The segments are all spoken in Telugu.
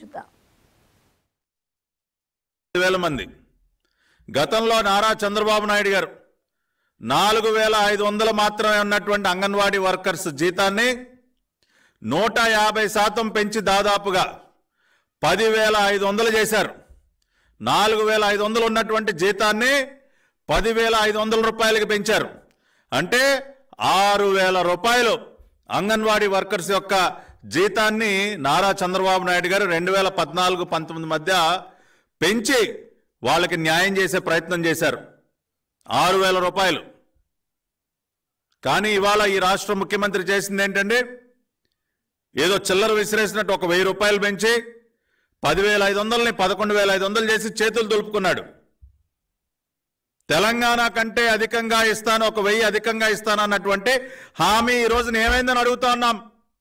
చూద్దాం వేల మంది గతంలో నారా చంద్రబాబు నాయుడు గారు నాలుగు వేల ఐదు వందలు మాత్రమే ఉన్నటువంటి అంగన్వాడీ వర్కర్స్ జీతాన్ని నూట యాభై శాతం పెంచి దాదాపుగా పదివేల ఐదు వందలు చేశారు నాలుగు వేల ఐదు వందలు ఉన్నటువంటి జీతాన్ని పదివేల ఐదు వందల రూపాయలకి పెంచారు అంటే ఆరు వేల రూపాయలు అంగన్వాడీ వర్కర్స్ యొక్క జీతాన్ని నారా చంద్రబాబు నాయుడు గారు రెండు వేల పద్నాలుగు పంతొమ్మిది మధ్య పెంచి వాళ్ళకి న్యాయం చేసే ప్రయత్నం చేశారు ఆరు వేల రూపాయలు కానీ ఇవాళ ఈ రాష్ట్ర ముఖ్యమంత్రి చేసింది ఏంటంటే ఏదో చిల్లర విసిరేసినట్టు ఒక వెయ్యి రూపాయలు పెంచి పదివేల ఐదు వందలని పదకొండు వేల ఐదు వందలు చేసి చేతులు దులుపుకున్నాడు తెలంగాణ కంటే అధికంగా ఇస్తాను ఒక వెయ్యి అధికంగా ఇస్తాను అన్నటువంటి హామీ ఈ రోజున ఏమైందని అడుగుతా ఉన్నాం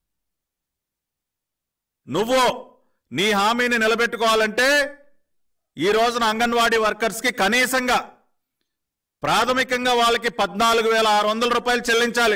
నువ్వు నీ హామీని నిలబెట్టుకోవాలంటే ఈ రోజున అంగన్వాడీ వర్కర్స్కి కనీసంగా ప్రాథమికంగా వాళ్ళకి పద్నాలుగు వేల ఆరు వందల రూపాయలు చెల్లించాలి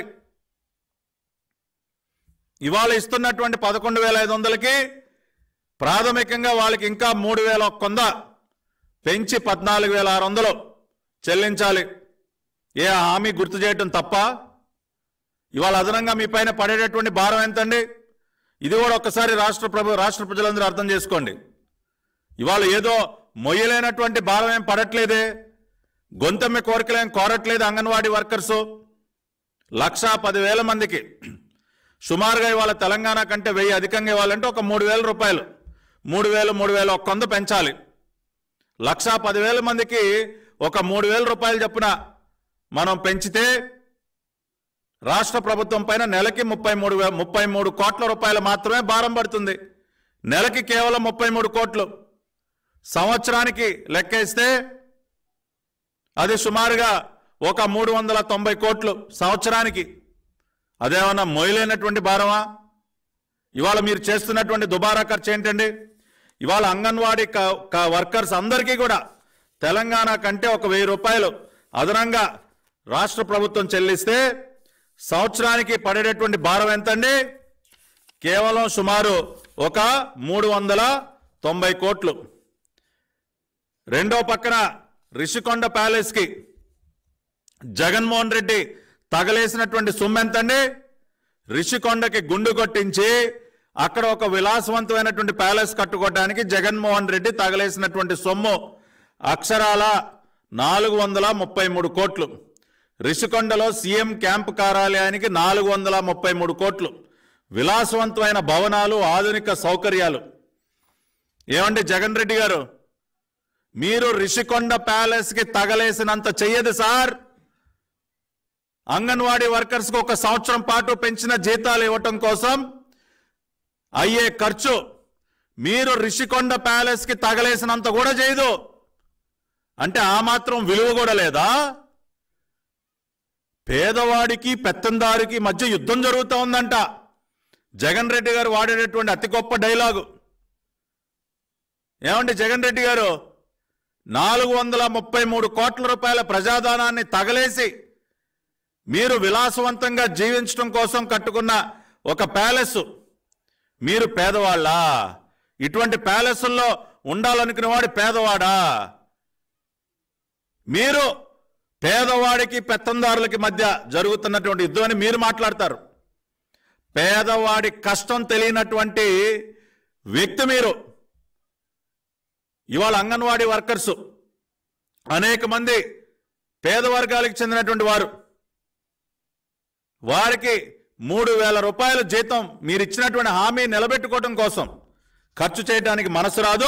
ఇవాళ ఇస్తున్నటువంటి పదకొండు వేల ఐదు వందలకి ప్రాథమికంగా వాళ్ళకి ఇంకా మూడు వేల కొంద పెంచి పద్నాలుగు వేల ఆరు వందలు చెల్లించాలి ఏ హామీ గుర్తు చేయటం తప్ప ఇవాళ అదనంగా మీ పైన పడేటటువంటి భారం ఎంతండి ఇది కూడా ఒక్కసారి రాష్ట్ర ప్రభు రాష్ట్ర ప్రజలందరూ అర్థం చేసుకోండి ఇవాళ ఏదో మొయ్యలేనటువంటి భారం ఏం పడట్లేదే గొంతమ్మి కోరికలేం కోరట్లేదు అంగన్వాడీ వర్కర్సు లక్షా పదివేల మందికి సుమారుగా ఇవాళ తెలంగాణ కంటే వెయ్యి అధికంగా ఇవ్వాలంటే ఒక మూడు వేల రూపాయలు మూడు వేలు మూడు వేలు ఒక కొంత పెంచాలి లక్షా పదివేల మందికి ఒక మూడు వేల రూపాయలు చొప్పున మనం పెంచితే రాష్ట్ర ప్రభుత్వం పైన నెలకి ముప్పై మూడు వే- ముప్పై మూడు కోట్ల రూపాయలు మాత్రమే భారం పడుతుంది నెలకి కేవలం ముప్పై మూడు కోట్లు సంవత్సరానికి లెక్కేస్తే అది సుమారుగా ఒక మూడు వందల తొంభై కోట్లు సంవత్సరానికి అదేమన్నా మొయలేనటువంటి భారమా ఇవాళ మీరు చేస్తున్నటువంటి దుబారా ఖర్చు ఏంటండి ఇవాళ అంగన్వాడీ క- క- వర్కర్స్ అందరికీ కూడా తెలంగాణ కంటే ఒక వెయ్యి రూపాయలు అదనంగా రాష్ట్ర ప్రభుత్వం చెల్లిస్తే సంవత్సరానికి పడేటటువంటి భారం ఎంతండి కేవలం సుమారు ఒక మూడు వందల తొంభై కోట్లు రెండో పక్కన రిషికొండ ప్యాలెస్కి జగన్మోహన్ రెడ్డి తగలేసినటువంటి సొమ్ము ఎంతండి రిషికొండకి గుండు కొట్టించి అక్కడ ఒక విలాసవంతమైనటువంటి ప్యాలెస్ కట్టుకోవడానికి జగన్మోహన్ రెడ్డి తగలేసినటువంటి సొమ్ము అక్షరాల నాలుగు వందల ముప్పై మూడు కోట్లు రిషికొండలో సీఎం క్యాంపు కార్యాలయానికి నాలుగు వందల ముప్పై మూడు కోట్లు విలాసవంతమైన భవనాలు ఆధునిక సౌకర్యాలు ఏమండి జగన్ రెడ్డి గారు మీరు రిషికొండ ప్యాలెస్ కి తగలేసినంత చెయ్యదు సార్ అంగన్వాడీ వర్కర్స్ కు ఒక సంవత్సరం పాటు పెంచిన జీతాలు ఇవ్వటం కోసం అయ్యే ఖర్చు మీరు రిషికొండ ప్యాలెస్ కి తగలేసినంత కూడా చేయదు అంటే ఆ మాత్రం విలువ కూడా లేదా పేదవాడికి పెత్తందారికి మధ్య యుద్ధం జరుగుతూ ఉందంట జగన్ రెడ్డి గారు వాడేటటువంటి అతి గొప్ప డైలాగు ఏమండి జగన్ రెడ్డి గారు నాలుగు వందల ముప్పై మూడు కోట్ల రూపాయల ప్రజాదానాన్ని తగలేసి మీరు విలాసవంతంగా జీవించడం కోసం కట్టుకున్న ఒక ప్యాలెస్ మీరు పేదవాళ్ళా ఇటువంటి ప్యాలెస్ల్లో ఉండాలనుకునే వాడు పేదవాడా మీరు పేదవాడికి పెత్తందారులకి మధ్య జరుగుతున్నటువంటి యుద్ధం అని మీరు మాట్లాడతారు పేదవాడి కష్టం తెలియనటువంటి వ్యక్తి మీరు ఇవాళ అంగన్వాడీ వర్కర్స్ అనేక మంది పేద వర్గాలకు చెందినటువంటి వారు వారికి మూడు వేల రూపాయల జీతం మీరు ఇచ్చినటువంటి హామీ నిలబెట్టుకోవడం కోసం ఖర్చు చేయడానికి మనసు రాదు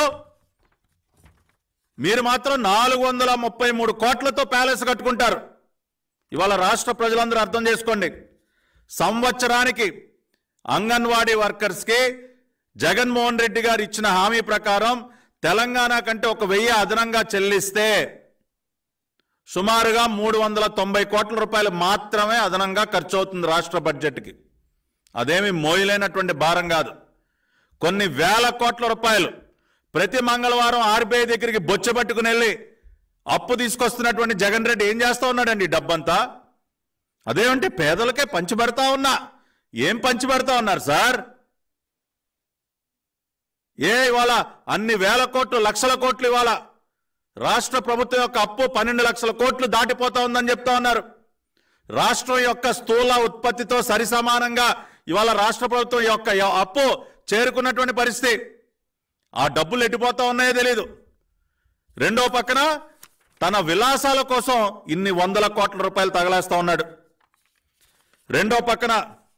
మీరు మాత్రం నాలుగు వందల ముప్పై మూడు కోట్లతో ప్యాలెస్ కట్టుకుంటారు ఇవాళ రాష్ట్ర ప్రజలందరూ అర్థం చేసుకోండి సంవత్సరానికి అంగన్వాడీ వర్కర్స్కి జగన్మోహన్ రెడ్డి గారు ఇచ్చిన హామీ ప్రకారం తెలంగాణ కంటే ఒక వెయ్యి అదనంగా చెల్లిస్తే సుమారుగా మూడు వందల తొంభై కోట్ల రూపాయలు మాత్రమే అదనంగా ఖర్చు అవుతుంది రాష్ట్ర బడ్జెట్కి అదేమి మోయలేనటువంటి భారం కాదు కొన్ని వేల కోట్ల రూపాయలు ప్రతి మంగళవారం ఆర్బీఐ దగ్గరికి బొచ్చబట్టుకుని వెళ్ళి అప్పు తీసుకొస్తున్నటువంటి జగన్ రెడ్డి ఏం చేస్తా ఉన్నాడండి ఈ డబ్బంతా అదేమంటే పేదలకే పంచిపెడతా ఉన్నా ఏం పంచిపెడతా ఉన్నారు సార్ ఏ ఇవాళ అన్ని వేల కోట్లు లక్షల కోట్లు ఇవాళ రాష్ట్ర ప్రభుత్వం యొక్క అప్పు పన్నెండు లక్షల కోట్లు దాటిపోతా ఉందని చెప్తా ఉన్నారు రాష్ట్రం యొక్క స్థూల ఉత్పత్తితో సరిసమానంగా ఇవాళ రాష్ట్ర ప్రభుత్వం యొక్క య- అప్పు చేరుకున్నటువంటి పరిస్థితి ఆ డబ్బులు ఎట్టిపోతా ఉన్నాయో తెలియదు రెండో పక్కన తన విలాసాల కోసం ఇన్ని వందల కోట్ల రూపాయలు తగలేస్తా ఉన్నాడు రెండో పక్కన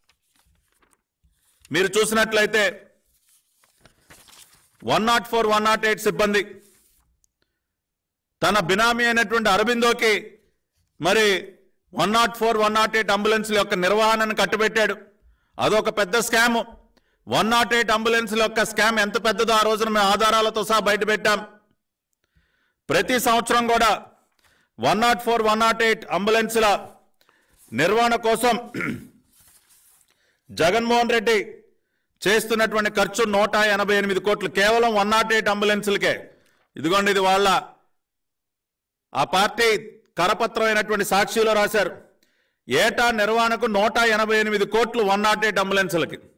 మీరు చూసినట్లయితే one nought four one nought eight సిబ్బంది తన బినామీ అయినటువంటి అరబిందోకి మరి one nought four one nought eight అంబులెన్స్ల యొక్క నిర్వహణను కట్టుబెట్టాడు అదొక పెద్ద స్కామ్ వన్ నాట్ ఎయిట్ అంబులెన్స్ల యొక్క స్కామ్ ఎంత పెద్దదో ఆ రోజున మేము ఆధారాలతో సహా బయట పెట్టాం ప్రతి సంవత్సరం కూడా one nought four one nought eight అంబులెన్స్ల నిర్వహణ కోసం జగన్మోహన్ రెడ్డి చేస్తున్నటువంటి ఖర్చు నూట ఎనభై ఎనిమిది కోట్లు కేవలం వన్ నాట్ ఎయిట్ అంబులెన్స్లకే ఇదిగోండి ఇది వాళ్ళ ఆ పార్టీ కరపత్రం అయినటువంటి సాక్షిలో రాశారు ఏటా నిర్వహణకు నూట ఎనభై ఎనిమిది కోట్లు వన్ నాట్ ఎయిట్ అంబులెన్స్లకి